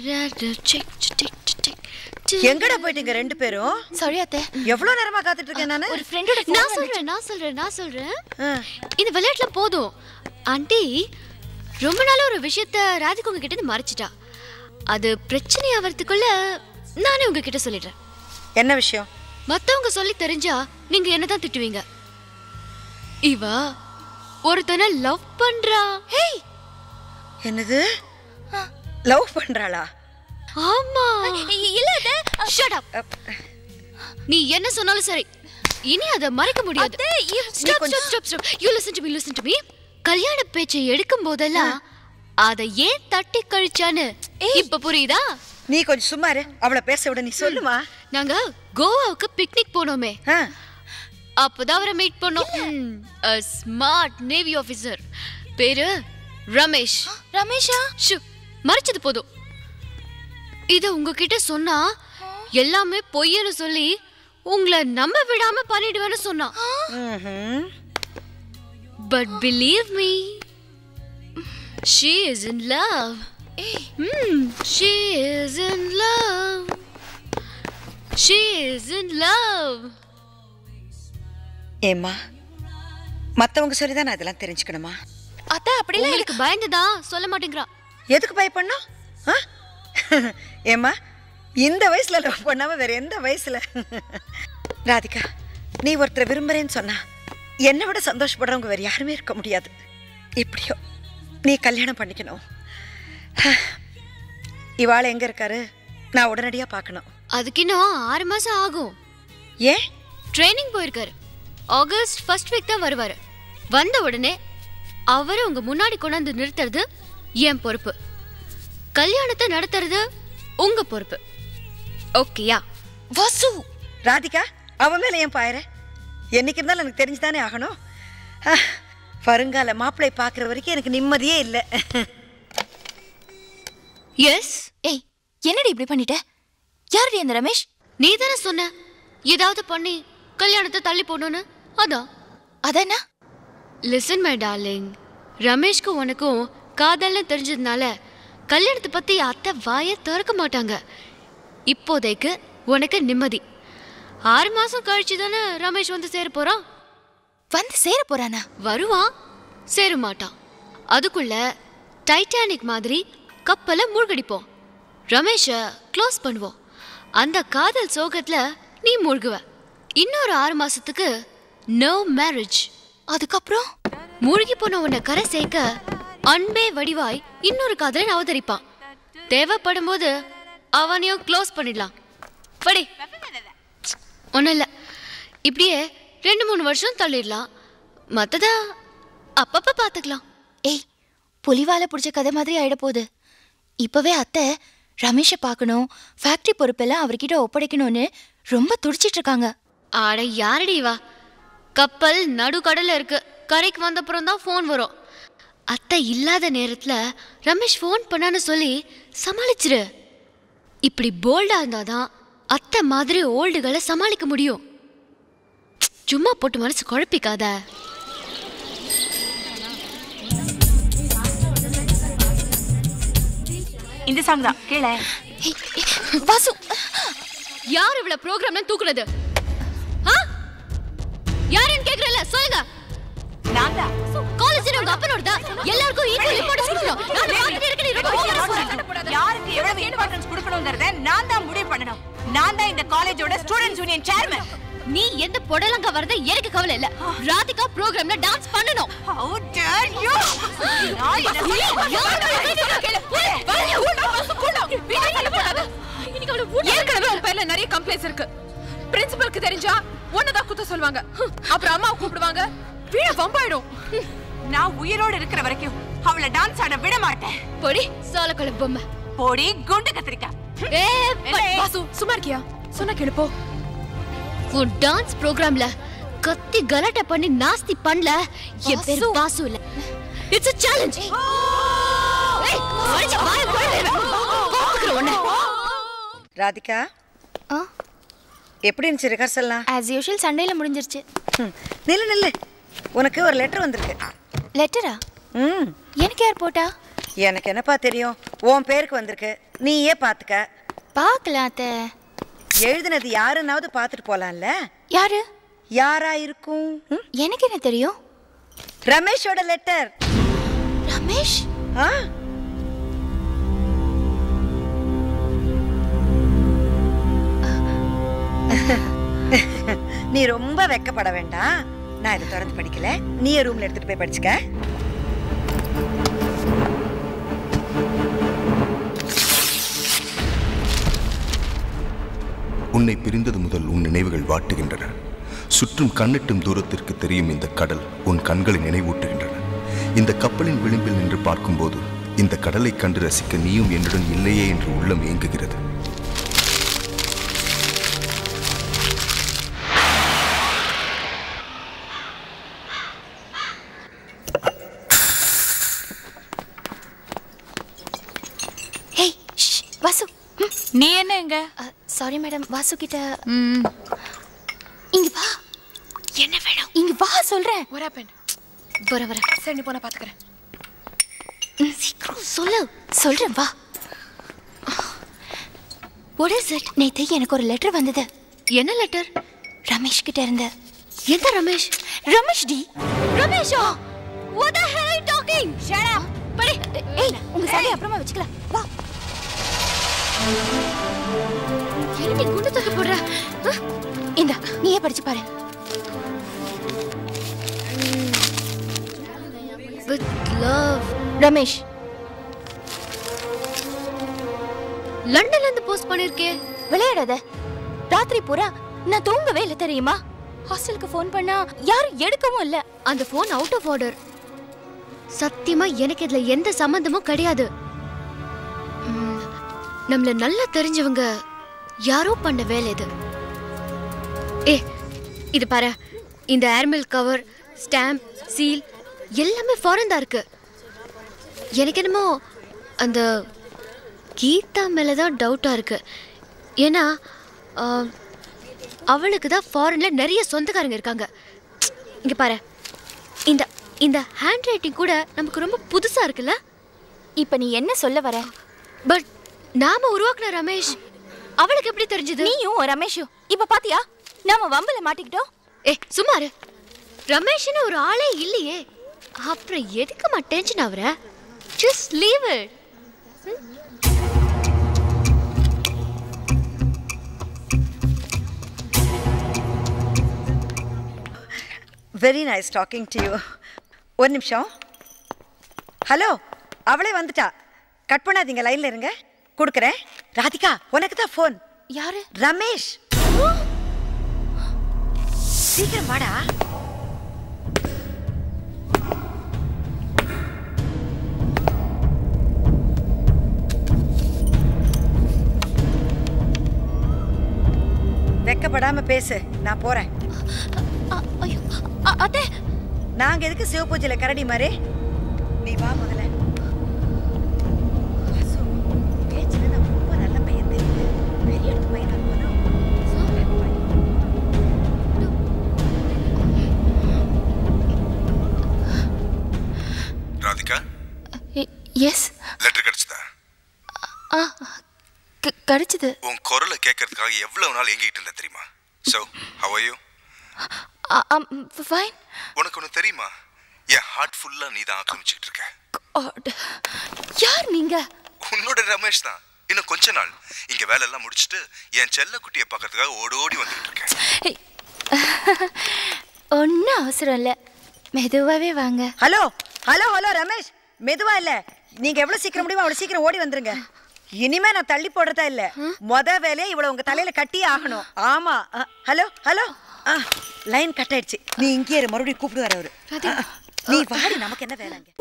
எங்கடா போயிட்டீங்க ரெண்டு பேரும் சாரி அத்தை எவ்வளவு நேரமா காத்துட்டு இருக்கேன் நானு ஒரு ஃப்ரெண்டோட நான் சொல்றேன் நான் சொல்றேன் நான் சொல்றேன் ஆ. இந்த விளையாட்டுல போதும் ஆண்டி ரொம்ப நாளா ஒரு விஷயத்த ராதிகா உங்ககிட்ட இருந்து மறைச்சிட்டா அது பிரச்சனை ஆவறதுக்குள்ள நானே உங்ககிட்ட சொல்லிடுறேன் என்ன விஷயம் மத்தவங்க சொல்லி தெரிஞ்சா நீங்க என்னதான் திட்டுவீங்க இவ ஒருத்தனை லவ் பண்றா ஹேய் என்னது லவ் பண்றாளா ஆமா இல்ல அத்தை ஷட் அப் அப், நீ என்ன சொன்னாலும் சரி இனி அதை மறைக்க முடியாது அத்தை, இவ்- stop stop stop stop you listen to me listen to me கல்யாண பேச்சை எடுக்கும் போதெல்லாம் அதை ஏன் தட்டி கழிச்சான்னு இப்ப புரியுதா நீ கொஞ்சம் சும்மா இரு அவளை பேச விட நீ சொல்லுமா நாங்க கோவாவுக்கு பிக்னிக் போனோமே ஆ, அப்பதான் அவரை மீட் பண்ணோம் ஸ்மார்ட் நேவி ஆபீசர் பேரு ரமேஷ் ரமேஷா ஷு மறைச்சது போதும் இத உங்ககிட்ட சொன்னா எல்லாமே பொய்யன்னு சொல்லி உங்களை நம்ப விடாம பண்ணிடுவேன்னு சொன்னான் ம்ஹும். But believe me she is in love she is in love she is in love ஏம்மா மத்தவங்க சொல்லிதான் நான் இதெல்லாம் தெரிஞ்சுக்கணுமா அத்தை அப்படிலாம் உங்களுக்கு பயந்துதான் சொல்ல மாட்டேங்கிறா எதுக்கு பயப்படணும் ஆ? ஏம்மா இந்த வயசுல லவ் பண்ணாம வேற எந்த வயசுல ராதிகா நீ ஒருத்தரை விரும்புறேன்னு சொன்னா என்னை விட சந்தோஷப்படுறவங்க வேற யாருமே இருக்க முடியாது எப்படியோ நீ கல்யாணம் பண்ணிக்கணும் இவாள் எங்க இருக்காரு நான் உடனடியா பார்க்கணும் அதுக்கு இன்னும் ஆறு மாசம் ஆகும் ஏன் ட்ரைனிங் போயிருக்காரு ஆகஸ்ட் ஃபர்ஸ்ட் வீக் தான் வருவாரு வந்த உடனே அவரை உங்க முன்னாடி கொண்டாந்து நிறுத்துறது என் பொறுப்பு கல்யாணத்தை நடத்துறது உங்க பொறுப்பு ஓகேயா வாசு ராதிகா அவன் மேல ஏன் பாயற என்னைக்கு இருந்தாலும் எனக்கு தெரிஞ்சுதானே ஆகணும் ஆ, வருங்கால மாப்பிள்ளை பார்க்குற வரைக்கும் எனக்கு நிம்மதியே இல்லை எஸ் ஏய் என்னடி இப்படி பண்ணிட்ட யாருடி அந்த ரமேஷ் நீ தானே சொன்ன ஏதாவது பண்ணி கல்யாணத்தை தள்ளி போடணும்னு அதான் அதானா லிசன் மை டார்லிங் ரமேஷ்க்கு உனக்கும் காதல்னு தெரிஞ்சதுனால கல்யாணத்தை பத்தி அத்தை வாயை திறக்க மாட்டாங்க இப்போதைக்கு உனக்கு நிம்மதி ஆறு மாசம் கழிச்சு தானே ரமேஷ் வந்து சேர போறான் வந்து சேர போறானா வருவான் சேர மாட்டான் அதுக்குள்ள டைட்டானிக் மாதிரி கப்பலை மூழ்கடிப்போம் ரமேஷை க்ளோஸ் பண்ணுவோம் அந்த காதல் சோகத்துல நீ மூழ்குவ இன்னொரு ஆறு மாசத்துக்கு நோ மேரேஜ் அதுக்கப்புறம் மூழ்கி போன உன்னை கரை சேர்க்க அன்பே வடிவாய் இன்னொரு காதலன் அவதரிப்பான் தேவைப்படும் போது அவனையும் க்ளோஸ் பண்ணிடலாம் படி ஒன்றும் இல்லை இப்படியே ரெண்டு மூணு வருஷம் தள்ளிடலாம் மற்றதா அப்பப்போ பார்த்துக்கலாம் ஏய் புலிவால பிடிச்ச கதை மாதிரி ஆயிட போகுது இப்பவே அத்தை ரமேஷை பார்க்கணும் ஃபேக்டரி பொறுப்பெல்லாம் அவர்கிட்ட ஒப்படைக்கணும்னு ரொம்ப துடிச்சிட்டு இருக்காங்க ஆட யாரடி வா கப்பல் நடுக்கடல்ல இருக்கு கரைக்கு வந்தப்புறம் தான் ஃபோன் வரும் அத்தை இல்லாத நேரத்துல ரமேஷ் ஃபோன் பண்ணான்னு சொல்லி சமாளிச்சிரு இப்படி போல்டா இருந்தாதான் அத்தை மாதிரி ஓல்டுகளை சமாளிக்க முடியும் சும்மா போட்டு மனசு குழப்பிக்காத இந்த சாங் தான் கேள ஏய், ஏய், வாசு யார் இவ்வளவு ப்ரோக்ராம்ல தூக்குறது ஆ? யாருன்னு கேக்குறல சொல்லுங்க நான் தான் காலேஜ் உங்க அப்பனோடதா எல்லாருக்கும் ஈக்குவல் இம்பார்ட்டன்ஸ் கொடுக்கணும் நான் பார்த்துட்டு இருக்கேன் நீ ரொம்ப ஓவரா சொல்ற. யாருக்கு எவ்வளவு இம்பார்ட்டன்ஸ் கொடுக்கணுங்கிறத நான் தான் முடிவு பண்ணணும் நான் தான் இந்த காலேஜோட ஸ்டூடெண்ட்ஸ் யூனியன் சேர்மன் நீ எந்த புடலங்க வரத எனக்கு கவலை இல்ல ராதிகா ப்ரோக்ராம்ல டான்ஸ் பண்ணணும் How dare you? நான் என்ன ஏற்கனவே உன் பேர்ல நிறைய கம்ப்ளைண்ட்ஸ் இருக்கு பிரின்சிபலுக்கு தெரிஞ்சா உன்னதான் குத்த சொல்லுவாங்க ஹம், அப்புறம் அம்மா கூப்பிடுவாங்க வீட வம்பாயிடும் நான் உயிரோடு இருக்கிற வரைக்கும் அவளை டான்ஸ் ஆட விட மாட்டேன் பொடி சோளக்கொலை பொம்மை போடி குண்டு கத்திரிக்கா ஏ வாசு சும்மா இருக்கியா சொன்னா கேளுப்போ உன் டான்ஸ் ப்ரோக்ராம்ல கத்தி கலாட்டா பண்ணி நாஸ்தி பண்ணல என் பேர் வாசு. பாசு இல்ல இட்ஸ் a சேலஞ்ச் ஏய் அடிச்சு வாய போடுறேன் உன்னை ராதிகா ஆ எப்படி இருந்துச்சு ரிஹர்சல்லாம் ஆஸ் யூஷுவல் சண்டேல முடிஞ்சிருச்சு ம், நில்லு நில்லு உனக்கு ஒரு லெட்டர் வந்திருக்கு லெட்டரா ம் எனக்கு யார் போட்டா எனக்கு என்னப்பா தெரியும் உன் பேருக்கு வந்திருக்கு நீயே பார்த்துக்க பார்க்கலாம் அத்தை எழுதினது யாருன்னாவது பார்த்துட்டு போலாம்ல யாரு யாரா இருக்கும் ம்? எனக்கு என்ன தெரியும் ரமேஷோட லெட்டர் ரமேஷ் ஆ நீ ரொம்ப வெக்கப்பட வேண்டாம் நான் இதை திறந்து படிக்கல நீ ரூம்ல எடுத்துட்டு போய் படிச்சுக்க உன்னை பிரிந்தது முதல் உன் நினைவுகள் வாட்டுகின்றன சுற்றும் கண்ணெட்டும் தூரத்திற்கு தெரியும் இந்த கடல் உன் கண்களை நினைவூட்டுகின்றன இந்த கப்பலின் விளிம்பில் நின்று பார்க்கும்போது இந்த கடலை கண்டு ரசிக்க நீயும் என்னுடன் இல்லையே என்று உள்ளம் ஏங்குகிறது ஹேய் ஷ், வாசு நீ என்ன எங்க சாரி மேடம் வாசு கிட்ட ம் இங்க வா என்ன வேணும் இங்க வா சொல்றேன் what happened வர வர சரி நீ போன பாத்துக்கறேன் சீக்கிரம் சொல்லு சொல்றேன் வா வாட் இஸ் இட் நேத்து எனக்கு ஒரு லெட்டர் வந்தது என்ன லெட்டர் ரமேஷ் கிட்ட இருந்து எந்த ரமேஷ் ரமேஷ் டி ரமேஷா what the hell are you talking shut up படி ஏய் உங்க சண்டை அப்புறமா வச்சுக்கலாம் வா என்னடி குண்டு தூக்கி போடுற அஹ், இந்த நீயே படிச்சு பாரு with love ரமேஷ் லண்டன்ல இருந்து போஸ்ட் பண்ணிருக்கே விளையாடாத ராத்திரி பூரா நான் தூங்கவே இல்லை தெரியுமா ஹாஸ்டலுக்கு ஃபோன் பண்ணா யாரும் எடுக்கவும் இல்ல அந்த ஃபோன் அவுட் ஆஃப் ஆர்டர் சத்தியமா எனக்கு இதுல எந்த சம்பந்தமும் கிடையாது ம், நம்மள நல்லா தெரிஞ்சவங்க யாரோ பண்ண வேலை இது ஏ இது பாரு இந்த ஏர்மெல் கவர் ஸ்டாம்ப் சீல் எல்லாமே ஃபாரின் தான் இருக்கு எனக்கு என்னமோ அந்த கீதா மேலே தான் டவுட்டாக இருக்கு ஏன்னா ஆ, அவளுக்கு தான் ஃபாரினில் நிறைய சொந்தக்காரங்க இருக்காங்க இங்கே பாரு இந்த இந்த ஹேண்ட் ரைட்டிங் கூட நமக்கு ரொம்ப புதுசாக இருக்குல்ல இப்ப நீ என்ன சொல்ல வர பட் நாம உருவாக்குன ரமேஷ் அவளுக்கு எப்படி தெரிஞ்சது நீயும் ரமேஷும் இப்ப பாத்தியா நாம வம்பல மாட்டிக்கிட்டோம் ஏ சுமாரு ரமேஷ்னு ஒரு ஆளே இல்லையே அப்புறம் எதுக்குமா டென்ஷன் ஆகுற just leave it very nice talking to you ஒரு நிமிஷம் ஹலோ அவளே வந்துட்டா கட் பண்ணாதீங்க லைன்ல இருங்க கொடுக்குறேன் ராதிகா உனக்கு தான் ஃபோன் யாரு ரமேஷ் சீக்கிரம் வாடா வெக்கப்படாம பேசு நான் போறேன் அ- ஐயோ அ- அத்தை நாங்க எதுக்கு சிவபூஜையில கரடி மாதிரி நீ வா முதல்ல வாசு, பேச்சுல நான் ரொம்ப நல்ல பையன் தெரியுது பெரிய இடத்து பையனா இருக்கணும் ராதிகா எஸ் லெட்டர் கிடைச்சதா ஆ க- கிடைச்சது உன் குரலை கேட்கறதுக்காக எவ்வளவு நாள் எங்கிட்டு இருந்தேன் தெரியுமா ஸோ ஹவையோ ஃபைன் உனக்கு ஒன்று தெரியுமா என் ஹார்ட் ஃபுல்லாக நீ தான் ஆக்கிரமிச்சுக்கிட்டு இருக்க யார் நீங்க உன்னோட ரமேஷ் தான் இன்னும் கொஞ்ச நாள் இங்க வேலையெல்லாம் முடிச்சுட்டு என் செல்ல குட்டியை பார்க்கறதுக்காக ஓடி ஓடி வந்துட்டு இருக்கேன் ஒன்றும் அவசரம் இல்லை மெதுவாகவே வாங்க ஹலோ ஹலோ ஹலோ ரமேஷ் மெதுவா இல்ல நீங்க எவ்வளவு சீக்கிரம் முடியுமோ அவ்வளவு சீக்கிரம் ஓடி வந்துருங்க இனிமே நான் தள்ளி போடுறதா இல்ல மொத வேலையை இவ்வளவு உங்க தலையில கட்டியே ஆகணும் ஆமா அ, ஹலோ ஹலோ லைன் கட் ஆயிடுச்சு நீ இங்கே இரு மறுபடியும் கூப்பிடுவார் அவரு அ, நீ வாடி நமக்கு என்ன வேலைங்க